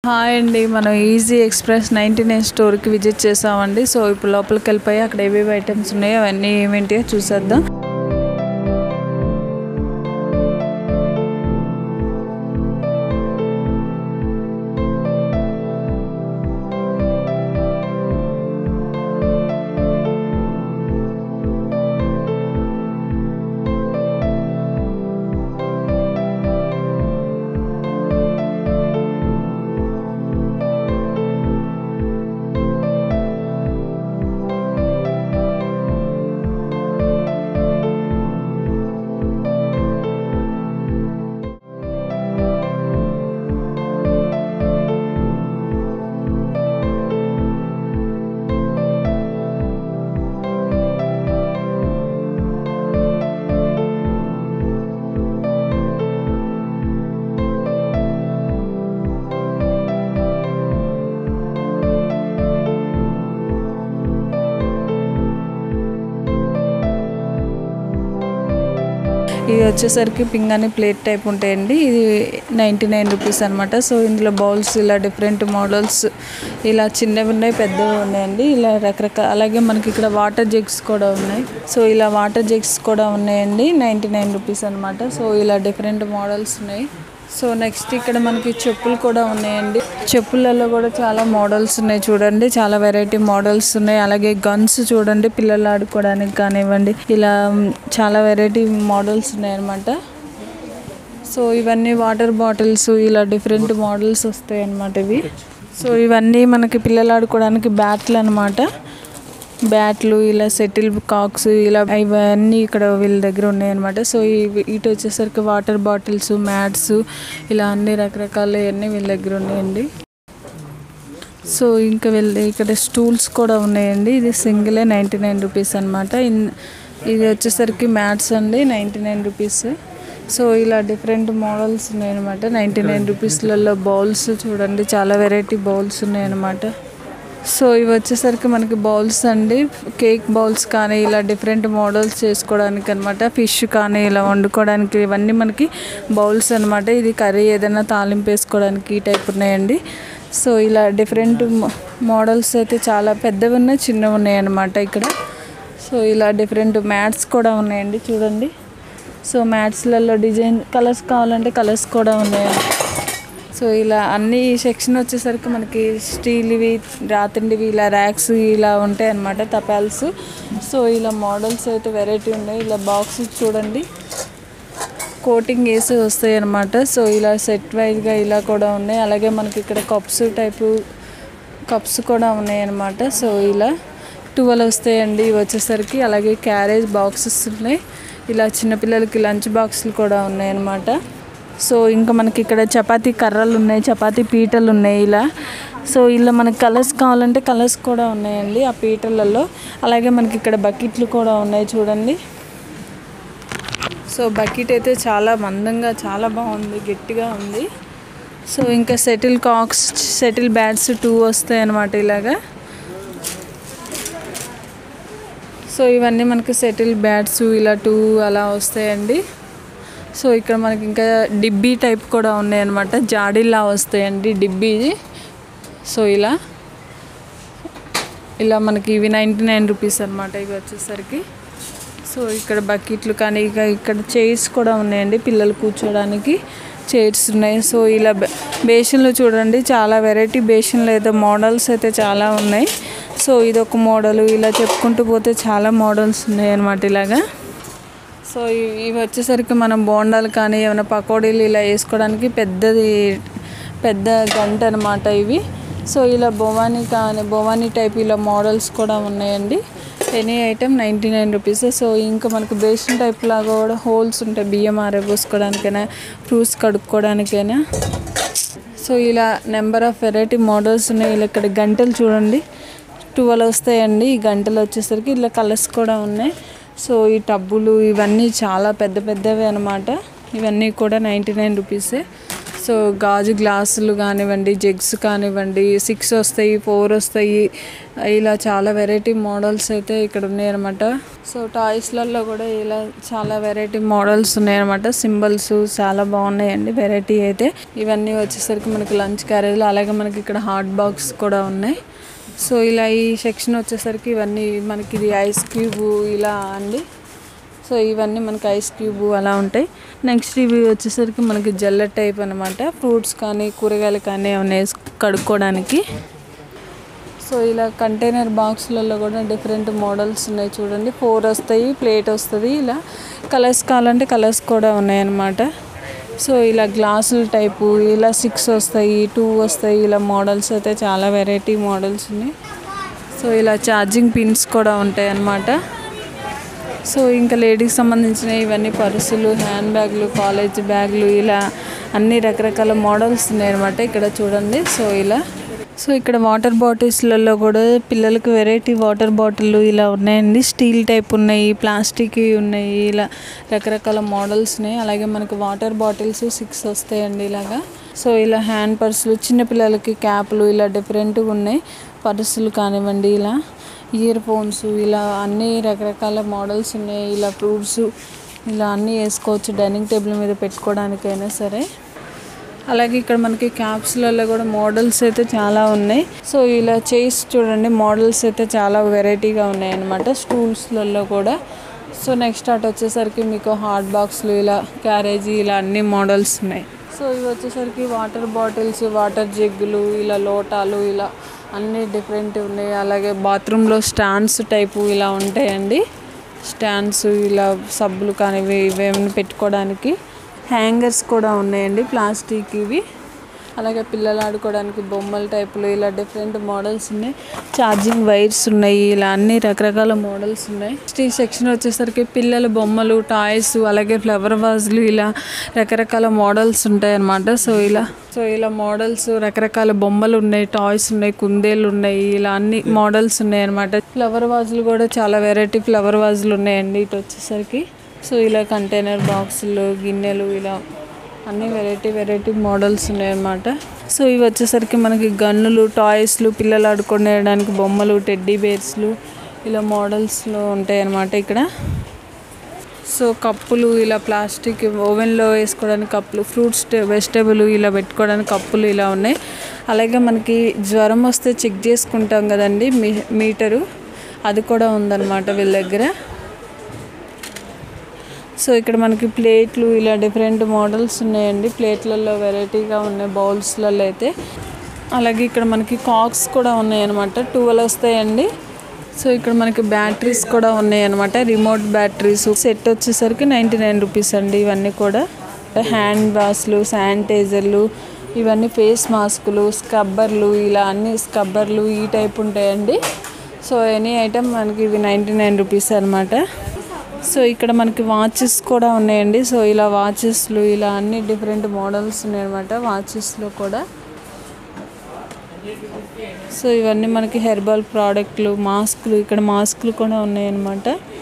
hi అండి మనం easy express ninety nine స్టోర్కి విజిట్ చేసామండి సో ఇప్పుడు లోపలికి వెళ్ళిపోయి అక్కడ ఏవేవి ఐటమ్స్ ఉన్నాయో అవన్నీ ఏమేంటియో చూసేద్దాం ఇది వచ్చేసరికి పింగాణి ప్లేట్ టైప్ ఉంటాయండి ఇది నైంటీ నైన్ రూపీస్ అనమాట సో ఇందులో బౌల్స్ ఇలా డిఫరెంట్ మోడల్స్ ఇలా చిన్నవి ఉన్నాయి పెద్దవి ఉన్నాయండి ఇలా రకరకాల అలాగే మనకి ఇక్కడ వాటర్ జగ్స్ కూడా ఉన్నాయి సో ఇలా వాటర్ జగ్స్ కూడా ఉన్నాయండి నైంటీ నైన్ రూపీస్ అనమాట సో ఇలా డిఫరెంట్ మోడల్స్ ఉన్నాయి సో నెక్స్ట్ ఇక్కడ మనకి చెప్పులు కూడా ఉన్నాయండి చెప్పులలో కూడా చాలా మోడల్స్ ఉన్నాయి చూడండి చాలా వెరైటీ మోడల్స్ ఉన్నాయి అలాగే గన్స్ చూడండి పిల్లలు ఆడుకోవడానికి కానివ్వండి ఇలా చాలా వెరైటీ మోడల్స్ ఉన్నాయి అనమాట సో ఇవన్నీ వాటర్ బాటిల్స్ ఇలా డిఫరెంట్ మోడల్స్ వస్తాయి అన్నమాట ఇవి సో ఇవన్నీ మనకి పిల్లలు ఆడుకోవడానికి బ్యాట్లు అనమాట బ్యాట్లు ఇలా సెటిల్ కాక్స్ ఇలా ఇవన్నీ ఇక్కడ వీళ్ళ దగ్గర ఉన్నాయన్నమాట సో ఇవి ఇటు వచ్చేసరికి వాటర్ బాటిల్స్ మ్యాట్స్ ఇలా అన్ని రకరకాల అన్నీ వీళ్ళ దగ్గర ఉన్నాయండి సో ఇంకా వెళ్ళి ఇక్కడ స్టూల్స్ కూడా ఉన్నాయండి ఇది సింగిలే నైంటీ నైన్ రూపీస్ అనమాట ఇది వచ్చేసరికి మ్యాట్స్ అండి నైంటీ నైన్ రూపీస్ సో ఇలా డిఫరెంట్ మోడల్స్ ఉన్నాయన్నమాట నైంటీ నైన్ రూపీస్లలో బౌల్స్ చూడండి చాలా వెరైటీ బౌల్స్ ఉన్నాయన్నమాట సో ఇవి వచ్చేసరికి మనకి బౌల్స్ అండి కేక్ బౌల్స్ కానీ ఇలా డిఫరెంట్ మోడల్స్ చేసుకోవడానికి అనమాట ఫిష్ కానీ ఇలా వండుకోవడానికి ఇవన్నీ మనకి బౌల్స్ అనమాట ఇది కర్రీ ఏదైనా తాలింపు వేసుకోవడానికి ఈ టైప్ ఉన్నాయండి సో ఇలా డిఫరెంట్ మోడల్స్ అయితే చాలా పెద్దవి ఉన్నాయి చిన్నవి ఉన్నాయి అన్నమాట ఇక్కడ సో ఇలా డిఫరెంట్ మ్యాట్స్ కూడా ఉన్నాయండి చూడండి సో మ్యాట్స్లలో డిజైన్ కలర్స్ కావాలంటే కలర్స్ కూడా ఉన్నాయండి సో ఇలా అన్ని సెక్షన్ వచ్చేసరికి మనకి స్టీల్వి రాతిండివి ఇలా ర్యాక్స్ ఇలా ఉంటాయి అన్నమాట తపాల్స్ సో ఇలా మోడల్స్ అయితే వెరైటీ ఉన్నాయి ఇలా బాక్స్ చూడండి కోటింగ్ వేసి వస్తాయి అన్నమాట సో ఇలా సెట్ వైజ్గా ఇలా కూడా ఉన్నాయి అలాగే మనకి ఇక్కడ కప్స్ టైపు కప్స్ కూడా ఉన్నాయి అన్నమాట సో ఇలా ట్వెల్వ్ వస్తాయండి ఇవి వచ్చేసరికి అలాగే క్యారేజ్ బాక్సెస్ ఉన్నాయి ఇలా చిన్నపిల్లలకి లంచ్ బాక్సులు కూడా ఉన్నాయి అన్నమాట సో ఇంకా మనకి ఇక్కడ చపాతీ కర్రలు ఉన్నాయి చపాతీ పీటలు ఉన్నాయి ఇలా సో ఇలా మనకి కలర్స్ కావాలంటే కలర్స్ కూడా ఉన్నాయండి ఆ పీటలలో అలాగే మనకి ఇక్కడ బకెట్లు కూడా ఉన్నాయి చూడండి సో బకెట్ అయితే చాలా మందంగా చాలా బాగుంది గట్టిగా ఉంది సో ఇంకా shuttlecocks shuttle bats too వస్తాయి అన్నమాట ఇలాగా సో ఇవన్నీ మనకి సెటిల్ బ్యాట్స్ ఇలా టూ అలా వస్తాయండి సో ఇక్కడ మనకి ఇంకా డిబ్బీ టైప్ కూడా ఉన్నాయన్నమాట జాడీలా వస్తాయండి డిబ్బీ సో ఇలా ఇలా మనకి ఇవి నైంటీ నైన్ రూపీస్ అనమాట ఇవి వచ్చేసరికి సో ఇక్కడ బకెట్లు కానీ ఇక ఇక్కడ చైర్స్ కూడా ఉన్నాయండి పిల్లలు కూర్చోడానికి చైర్స్ ఉన్నాయి సో ఇలా బేషన్లు చూడండి చాలా వెరైటీ బేషన్లు అయితే మోడల్స్ అయితే చాలా ఉన్నాయి సో ఇది ఒక మోడల్ ఇలా చెప్పుకుంటూ పోతే చాలా మోడల్స్ ఉన్నాయి అనమాట ఇలాగా సో ఇవి వచ్చేసరికి మనం బోండాలు కానీ ఏమైనా పకోడీలు ఇలా వేసుకోవడానికి పెద్దది పెద్ద గంట అనమాట ఇవి సో ఇలా భవానీ కానీ భవానీ టైప్ ఇలా మోడల్స్ కూడా ఉన్నాయండి any item ninety nine rupees so ఇంకా మనకు బేసిన్ టైప్ లాగా కూడా హోల్స్ ఉంటాయి బియ్యం ఆరబోసుకోవడానికైనా ఫ్రూట్స్ కడుక్కోవడానికైనా సో ఇలా నెంబర్ ఆఫ్ వెరైటీ మోడల్స్ ఉన్నాయి ఇలా ఇక్కడ గంటలు చూడండి ట్వెల్వ్ వస్తాయండి ఈ గంటలు వచ్చేసరికి ఇలా కలర్స్ కూడా ఉన్నాయి సో ఈ టబ్బులు ఇవన్నీ చాలా పెద్ద పెద్దవి అనమాట ఇవన్నీ కూడా నైంటీ నైన్ రూపీసే సో సో గాజు గ్లాసులు కానివ్వండి జగ్స్ కానివ్వండి సిక్స్ వస్తాయి ఫోర్ వస్తాయి ఇలా చాలా వెరైటీ మోడల్స్ అయితే ఇక్కడ ఉన్నాయన్నమాట సో టాయ్స్లలో కూడా ఇలా చాలా వెరైటీ మోడల్స్ ఉన్నాయన్నమాట సింబల్స్ చాలా బాగున్నాయండి వెరైటీ అయితే ఇవన్నీ వచ్చేసరికి మనకి లంచ్ క్యారేజ్లు అలాగే మనకి ఇక్కడ హాట్ బాక్స్ కూడా ఉన్నాయి సో ఇలా ఈ సెక్షన్ వచ్చేసరికి ఇవన్నీ మనకి ఇది ఐస్ క్యూబ్ ఇలా అండి సో ఇవన్నీ మనకి ఐస్ క్యూబ్ అలా ఉంటాయి నెక్స్ట్ ఇవి వచ్చేసరికి మనకి జల్ల టైప్ అనమాట ఫ్రూట్స్ కానీ కూరగాయలు కానీ ఏమైనా వేసి కడుక్కోవడానికి సో ఇలా కంటైనర్ బాక్స్లలో కూడా డిఫరెంట్ మోడల్స్ ఉన్నాయి చూడండి ఫోర్ వస్తాయి ప్లేట్ వస్తుంది ఇలా కలర్స్ కావాలంటే కలర్స్ కూడా ఉన్నాయన్నమాట సో ఇలా గ్లాసుల టైపు ఇలా సిక్స్ వస్తాయి టూ వస్తాయి ఇలా మోడల్స్ అయితే చాలా వెరైటీ మోడల్స్ ఉన్నాయి సో ఇలా ఛార్జింగ్ పిన్స్ కూడా ఉంటాయి అన్నమాట సో ఇంకా లేడీకి సంబంధించిన ఇవన్నీ పర్సులు హ్యాండ్ బ్యాగ్లు కాలేజ్ బ్యాగ్లు ఇలా అన్ని రకరకాల మోడల్స్ ఉన్నాయి అనమాట ఇక్కడ చూడండి సో ఇలా సో ఇక్కడ వాటర్ బాటిల్స్లలో కూడా పిల్లలకు వెరైటీ వాటర్ బాటిల్ ఇలా ఉన్నాయండి స్టీల్ టైప్ ఉన్నాయి ప్లాస్టిక్ ఉన్నాయి ఇలా రకరకాల మోడల్స్ ఉన్నాయి అలాగే మనకి వాటర్ బాటిల్స్ సిక్స్ వస్తాయండి ఇలాగా సో ఇలా హ్యాండ్ పర్సులు చిన్నపిల్లలకి క్యాప్లు ఇలా డిఫరెంట్గా ఉన్నాయి పర్సులు కానివ్వండి ఇలా ఇయర్ ఫోన్స్ ఇలా అన్ని రకరకాల మోడల్స్ ఉన్నాయి ఇలా ఫ్రూట్స్ ఇలా అన్నీ వేసుకోవచ్చు డైనింగ్ టేబుల్ మీద పెట్టుకోవడానికైనా సరే అలాగే ఇక్కడ మనకి క్యాప్స్లలో కూడా మోడల్స్ అయితే చాలా ఉన్నాయి సో ఇలా చైర్స్ చూడండి మోడల్స్ అయితే చాలా వెరైటీగా ఉన్నాయి అనమాట స్టూల్స్లలో కూడా సో నెక్స్ట్ అటు వచ్చేసరికి మీకు హాట్ బాక్స్లు ఇలా క్యారేజీ ఇలా అన్ని మోడల్స్ ఉన్నాయి సో ఇవి వచ్చేసరికి వాటర్ బాటిల్స్ వాటర్ జగ్గులు ఇలా లోటాలు ఇలా అన్నీ డిఫరెంట్ ఉన్నాయి అలాగే బాత్రూంలో స్టాండ్స్ టైపు ఇలా ఉంటాయండి స్టాండ్స్ ఇలా సబ్బులు కానీ ఇవి ఇవేమైనా పెట్టుకోవడానికి హ్యాంగర్స్ కూడా ఉన్నాయండి ప్లాస్టిక్ ఇవి అలాగే పిల్లలు ఆడుకోవడానికి బొమ్మల టైపులు ఇలా డిఫరెంట్ మోడల్స్ ఉన్నాయి ఛార్జింగ్ వైర్స్ ఉన్నాయి ఇలా అన్ని రకరకాల మోడల్స్ ఉన్నాయి నెక్స్ట్ ఈ సెక్షన్ వచ్చేసరికి పిల్లల బొమ్మలు టాయ్స్ అలాగే ఫ్లవర్ వాజ్లు ఇలా రకరకాల మోడల్స్ ఉంటాయి అన్నమాట సో ఇలా సో ఇలా మోడల్స్ రకరకాల బొమ్మలు ఉన్నాయి టాయ్స్ ఉన్నాయి కుందేలు ఉన్నాయి ఇలా అన్ని మోడల్స్ ఉన్నాయి అనమాట ఫ్లవర్ వాజులు కూడా చాలా వెరైటీ ఫ్లవర్ వాజులు ఉన్నాయండి ఇటు వచ్చేసరికి సో ఇలా కంటైనర్ బాక్సులు గిన్నెలు ఇలా అన్ని వెరైటీ వెరైటీ మోడల్స్ ఉన్నాయన్నమాట సో ఇవి వచ్చేసరికి మనకి గన్నులు టాయ్స్లు పిల్లలు ఆడుకునేయడానికి బొమ్మలు టెడ్డీ బేర్స్లు ఇలా మోడల్స్లో ఉంటాయి అన్నమాట ఇక్కడ సో కప్పులు ఇలా ప్లాస్టిక్ ఓవెన్లో వేసుకోవడానికి కప్పులు ఫ్రూట్స్ వెజిటేబుల్ ఇలా పెట్టుకోవడానికి కప్పులు ఇలా ఉన్నాయి అలాగే మనకి జ్వరం వస్తే చెక్ చేసుకుంటాం కదండి మీ మీటరు అది కూడా ఉందన్నమాట వీళ్ళ దగ్గర సో ఇక్కడ మనకి ప్లేట్లు ఇలా డిఫరెంట్ మోడల్స్ ఉన్నాయండి ప్లేట్లలో వెరైటీగా ఉన్నాయి బౌల్స్లలో అయితే అలాగే ఇక్కడ మనకి కాక్స్ కూడా ఉన్నాయి అనమాట ట్వెల్వ్ వస్తాయండి సో ఇక్కడ మనకి బ్యాటరీస్ కూడా ఉన్నాయి అనమాట రిమోట్ బ్యాటరీస్ సెట్ వచ్చేసరికి నైంటీ నైన్ రూపీస్ అండి ఇవన్నీ కూడా హ్యాండ్ వాష్లు శానిటైజర్లు ఇవన్నీ ఫేస్ మాస్కులు స్క్రబ్బర్లు ఇలా అన్ని స్క్రబ్బర్లు ఈ టైప్ ఉంటాయండి సో ఎనీ ఐటమ్ మనకి ఇవి నైంటీ నైన్ రూపీస్ అనమాట సో ఇక్కడ మనకి వాచెస్ కూడా ఉన్నాయండి సో ఇలా వాచెస్లు ఇలా అన్ని డిఫరెంట్ మోడల్స్ ఉన్నాయన్నమాట వాచెస్లో కూడా సో ఇవన్నీ మనకి హెర్బల్ ప్రోడక్ట్లు మాస్క్లు ఇక్కడ మాస్క్లు కూడా ఉన్నాయన్నమాట